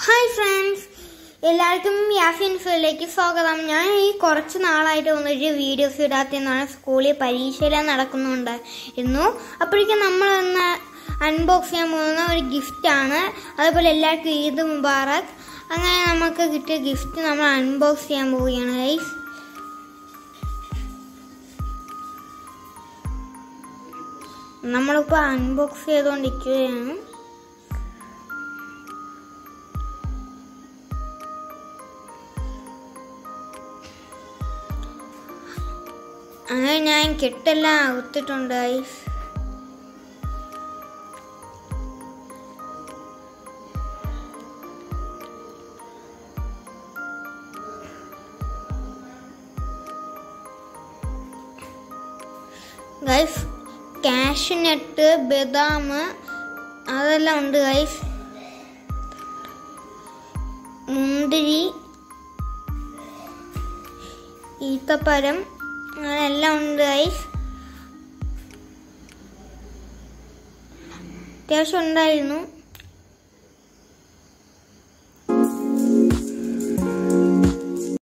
hi friends എല്ലാവർക്കും യാഫിൻ ഫിലേക്ക് സ്വാഗതം ഞാൻ ഈ കുറച്ച് നാളായിട്ട് വന്നൊരു വീഡിയോസ് ഇടാത്തെന്നാണ് സ്കൂളിൽ പരീക്ഷയെല്ലാം നടക്കുന്നുണ്ടായിരുന്നു അപ്പോഴേക്കും നമ്മൾ ഇന്ന് അൺബോക്സ് ചെയ്യാൻ പോകുന്ന ഒരു ഗിഫ്റ്റാണ് അതുപോലെ എല്ലാവർക്കും ഈദ് മുബാറക് അങ്ങനെ നമുക്ക് കിട്ടിയ ഗിഫ്റ്റ് നമ്മൾ അൺബോക്സ് ചെയ്യാൻ പോവുകയാണ് ഗൈസ് നമ്മളിപ്പോൾ അൺബോക്സ് ചെയ്തുകൊണ്ടിരിക്കുകയാണ് അങ്ങനെ ഞാൻ കെട്ടെല്ലാം അകത്തിട്ടുണ്ട് ഗൈസ് ഗൈസ് കാഷ്നട്ട് ബദാം അതെല്ലാം ഉണ്ട് ഗൈസ് മുന്തിരി ഈത്തപ്പഴം അങ്ങനെ എല്ലാം ഉണ്ട് ഗൈസ് അത്യാവശ്യം ഉണ്ടായിരുന്നു